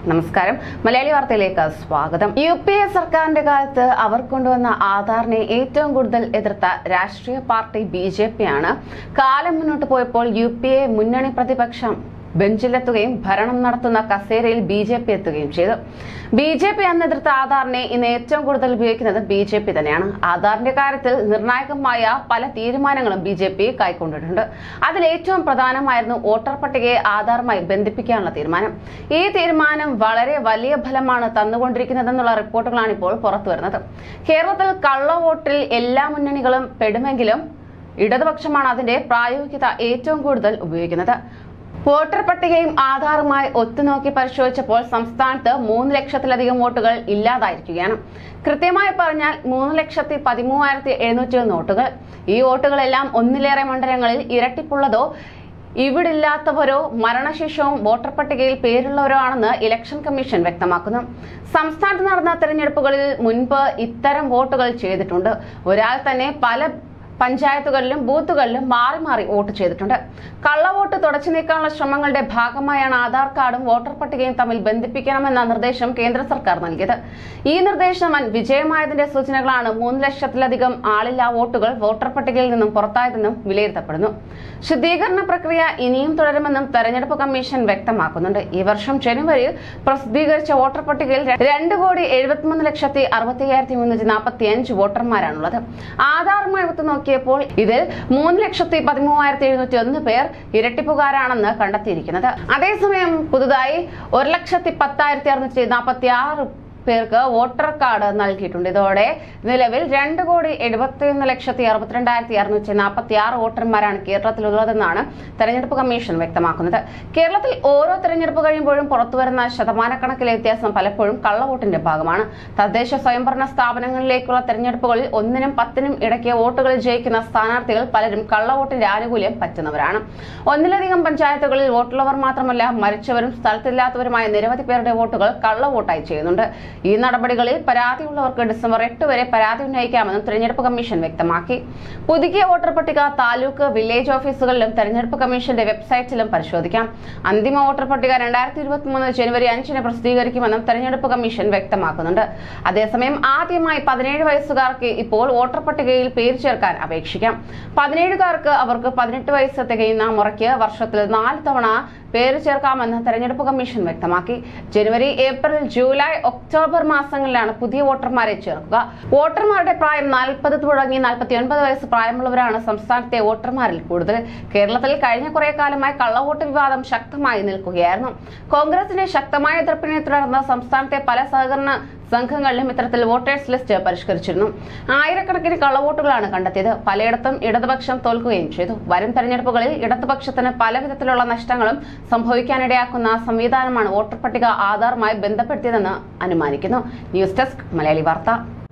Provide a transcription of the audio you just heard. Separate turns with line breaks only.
നമസ്കാരം മലയാളി വാർത്തയിലേക്ക് സ്വാഗതം യു പി എ സർക്കാരിന്റെ കാലത്ത് അവർ കൊണ്ടുവന്ന ആധാറിനെ ഏറ്റവും കൂടുതൽ എതിർത്ത രാഷ്ട്രീയ പാർട്ടി ബി ജെ പി ആണ് കാലം മുന്നോട്ട് പോയപ്പോൾ യു പി എ മുന്നണി പ്രതിപക്ഷം ബെഞ്ചിലെത്തുകയും ഭരണം നടത്തുന്ന കസേരയിൽ ബി ജെ പി എത്തുകയും ചെയ്തു ബി ജെ പി അന്ന് എതിർത്ത ആധാറിനെ ഇന്ന് ഏറ്റവും കൂടുതൽ ഉപയോഗിക്കുന്നത് ബി ജെ പി തന്നെയാണ് ആധാറിന്റെ കാര്യത്തിൽ നിർണായകമായ പല തീരുമാനങ്ങളും ബി ജെ പി കൈക്കൊണ്ടിട്ടുണ്ട് അതിൽ ഏറ്റവും പ്രധാനമായിരുന്നു വോട്ടർ പട്ടികയെ ആധാറുമായി ബന്ധിപ്പിക്കാനുള്ള തീരുമാനം ഈ തീരുമാനം വളരെ വലിയ ഫലമാണ് തന്നുകൊണ്ടിരിക്കുന്നതെന്നുള്ള റിപ്പോർട്ടുകളാണ് ഇപ്പോൾ പുറത്തുവരുന്നത് കേരളത്തിൽ കള്ളവോട്ടിൽ എല്ലാ മുന്നണികളും പെടുമെങ്കിലും ഇടതുപക്ഷമാണ് അതിന്റെ പ്രായോഗികത ഏറ്റവും കൂടുതൽ ഉപയോഗിക്കുന്നത് വോട്ടർ പട്ടികയും ആധാറുമായി ഒത്തുനോക്കി പരിശോധിച്ചപ്പോൾ സംസ്ഥാനത്ത് മൂന്ന് ലക്ഷത്തിലധികം വോട്ടുകൾ ഇല്ലാതായിരിക്കുകയാണ് കൃത്യമായി പറഞ്ഞാൽ മൂന്ന് ലക്ഷത്തി പതിമൂവായിരത്തി എഴുന്നൂറ്റി നോട്ടുകൾ ഈ വോട്ടുകളെല്ലാം ഒന്നിലേറെ മണ്ഡലങ്ങളിൽ ഇരട്ടിപ്പുള്ളതോ ഇവിടില്ലാത്തവരോ മരണശേഷവും വോട്ടർ പട്ടികയിൽ പേരുള്ളവരോ ആണെന്ന് ഇലക്ഷൻ കമ്മീഷൻ വ്യക്തമാക്കുന്നു സംസ്ഥാനത്ത് നടന്ന തെരഞ്ഞെടുപ്പുകളിൽ മുൻപ് ഇത്തരം വോട്ടുകൾ ചെയ്തിട്ടുണ്ട് ഒരാൾ തന്നെ പല പഞ്ചായത്തുകളിലും ബൂത്തുകളിലും മാറി മാറി വോട്ട് ചെയ്തിട്ടുണ്ട് കള്ളവോട്ട് തുടച്ചു നീക്കാനുള്ള ശ്രമങ്ങളുടെ ഭാഗമായാണ് ആധാർ കാർഡും വോട്ടർ പട്ടികയും തമ്മിൽ ബന്ധിപ്പിക്കണമെന്ന നിർദ്ദേശം കേന്ദ്ര സർക്കാർ നൽകിയത് ഈ നിർദ്ദേശം വൻ വിജയമായതിന്റെ സൂചനകളാണ് മൂന്ന് ലക്ഷത്തിലധികം ആളില്ലാ വോട്ടുകൾ വോട്ടർ പട്ടികയിൽ നിന്നും പുറത്തായതെന്നും വിലയിരുത്തപ്പെടുന്നു ശുദ്ധീകരണ പ്രക്രിയ ഇനിയും തുടരുമെന്നും തെരഞ്ഞെടുപ്പ് കമ്മീഷൻ വ്യക്തമാക്കുന്നുണ്ട് ഈ വർഷം ജനുവരിയിൽ പ്രസിദ്ധീകരിച്ച വോട്ടർ പട്ടികയിൽ രണ്ട് കോടി എഴുപത്തിമൂന്ന് ലക്ഷത്തി അറുപത്തി അയ്യായിരത്തി മുന്നൂറ്റി നാൽപ്പത്തി അഞ്ച് വോട്ടർമാരാണുള്ളത് ആധാറുമായി ഒത്തു നോക്കിയപ്പോൾ ഇതിൽ മൂന്ന് ലക്ഷത്തി പതിമൂവായിരത്തി എഴുന്നൂറ്റി ഒന്ന് പേർ ഇരട്ടിപ്പുകാരാണെന്ന് കണ്ടെത്തിയിരിക്കുന്നത് അതേസമയം പുതുതായി ഒരു ലക്ഷത്തി പത്തായിരത്തി അറുന്നൂറ്റി നാൽപ്പത്തി ആറ് പേർക്ക് വോട്ടർ കാർഡ് നൽകിയിട്ടുണ്ട് ഇതോടെ നിലവിൽ രണ്ട് കോടി എഴുപത്തിയൊന്ന് ലക്ഷത്തി അറുപത്തിരണ്ടായിരത്തി അറുന്നൂറ്റി നാൽപ്പത്തി ആറ് വോട്ടർമാരാണ് കേരളത്തിലുള്ളതെന്നാണ് തെരഞ്ഞെടുപ്പ് കമ്മീഷൻ വ്യക്തമാക്കുന്നത് കേരളത്തിൽ ഓരോ തെരഞ്ഞെടുപ്പ് കഴിയുമ്പോഴും പുറത്തുവരുന്ന ശതമാനക്കണക്കിലെ വ്യത്യാസം പലപ്പോഴും കള്ളവോട്ടിന്റെ ഭാഗമാണ് തദ്ദേശ സ്വയംഭരണ സ്ഥാപനങ്ങളിലേക്കുള്ള തെരഞ്ഞെടുപ്പുകളിൽ ഒന്നിനും പത്തിനും ഇടയ്ക്ക് വോട്ടുകളിൽ ജയിക്കുന്ന സ്ഥാനാർത്ഥികൾ പലരും കള്ളവോട്ടിന്റെ ആനുകൂല്യം പറ്റുന്നവരാണ് ഒന്നിലധികം പഞ്ചായത്തുകളിൽ വോട്ടുള്ളവർ മാത്രമല്ല മരിച്ചവരും സ്ഥലത്തില്ലാത്തവരുമായ നിരവധി പേരുടെ വോട്ടുകൾ കള്ളവോട്ടായി ചെയ്യുന്നുണ്ട് ഈ നടപടികളിൽ പരാതിയുള്ളവർക്ക് ഡിസംബർ എട്ട് വരെ പരാതി ഉന്നയിക്കാമെന്നും തെരഞ്ഞെടുപ്പ് കമ്മീഷൻ വ്യക്തമാക്കി പുതുക്കിയ വോട്ടർ പട്ടിക താലൂക്ക് വില്ലേജ് ഓഫീസുകളിലും തെരഞ്ഞെടുപ്പ് കമ്മീഷന്റെ വെബ്സൈറ്റിലും പരിശോധിക്കാം അന്തിമ വോട്ടർ പട്ടിക രണ്ടായിരത്തി ഇരുപത്തി മൂന്ന് ജനുവരി അഞ്ചിന് പ്രസിദ്ധീകരിക്കുമെന്നും തെരഞ്ഞെടുപ്പ് കമ്മീഷൻ വ്യക്തമാക്കുന്നുണ്ട് അതേസമയം ആദ്യമായി പതിനേഴ് വയസ്സുകാർക്ക് ഇപ്പോൾ വോട്ടർ പട്ടികയിൽ പേര് ചേർക്കാൻ അപേക്ഷിക്കാം പതിനേഴുകാർക്ക് അവർക്ക് പതിനെട്ട് വയസ്സ് തികയുന്ന മുറയ്ക്ക് വർഷത്തിൽ നാല് തവണ പേര് ചേർക്കാമെന്ന് തെരഞ്ഞെടുപ്പ് കമ്മീഷൻ വ്യക്തമാക്കി ജനുവരി ഏപ്രിൽ ജൂലൈ ഒക്ടോബർ മാസങ്ങളിലാണ് പുതിയ വോട്ടർമാരെ ചേർക്കുക വോട്ടർമാരുടെ പ്രായം നാൽപ്പത് തുടങ്ങി നാൽപ്പത്തി ഒൻപത് വയസ്സ് പ്രായമുള്ളവരാണ് സംസ്ഥാനത്തെ വോട്ടർമാരിൽ കൂടുതൽ കേരളത്തിൽ കഴിഞ്ഞ കുറെ കാലമായി കള്ളവോട്ട് വിവാദം ശക്തമായി നിൽക്കുകയായിരുന്നു കോൺഗ്രസിന്റെ ശക്തമായ എതിർപ്പിനെ തുടർന്ന് സംസ്ഥാനത്തെ പല സഹകരണ സംഘങ്ങളിലും ഇത്തരത്തിൽ വോട്ടേഴ്സ് ലിസ്റ്റ് പരിഷ്കരിച്ചിരുന്നു ആയിരക്കണക്കിന് കള്ളവോട്ടുകളാണ് കണ്ടെത്തിയത് പലയിടത്തും ഇടതുപക്ഷം തോൽക്കുകയും ചെയ്തു വരും തെരഞ്ഞെടുപ്പുകളിൽ ഇടതുപക്ഷത്തിന് പല വിധത്തിലുള്ള നഷ്ടങ്ങളും സംഭവിക്കാനിടയാക്കുന്ന സംവിധാനമാണ് വോട്ടർ പട്ടിക ആധാറുമായി ബന്ധപ്പെടുത്തിയതെന്ന് അനുമാനിക്കുന്നു ന്യൂസ് ഡെസ്ക് മലയാളി വാർത്ത